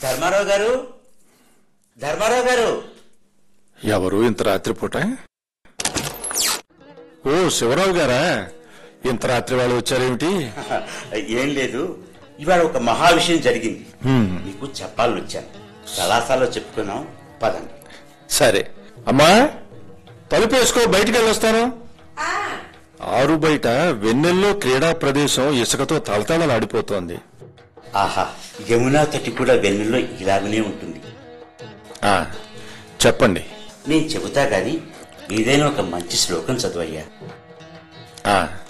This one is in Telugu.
ధర్మారావు గారు ధర్మారావు గారు ఎవరు ఇంత రాత్రిపూట ఓ శివరావు గారా ఇంత రాత్రి వాళ్ళు వచ్చారేమిటి ఏం లేదు ఇవాళ ఒక మహా విషయం జరిగింది మీకు చెప్పాలని వచ్చాను కళాశాలలో చెప్పుకున్నాం పదండి సరే అమ్మా తలుపు వేసుకో బయటికి వెళ్ళొస్తాను ఆరు బయట వెన్నెల్లో క్రీడా ప్రదేశం ఇసుకతో తలతళలాడిపోతోంది ఆహా యమునా తటి కూడా వెన్నులో ఇలాగనే ఉంటుంది ఆ, చెప్పండి నేను చెబుతా గాని ఏదైనా ఒక మంచి శ్లోకం చదువయ్యా ఆ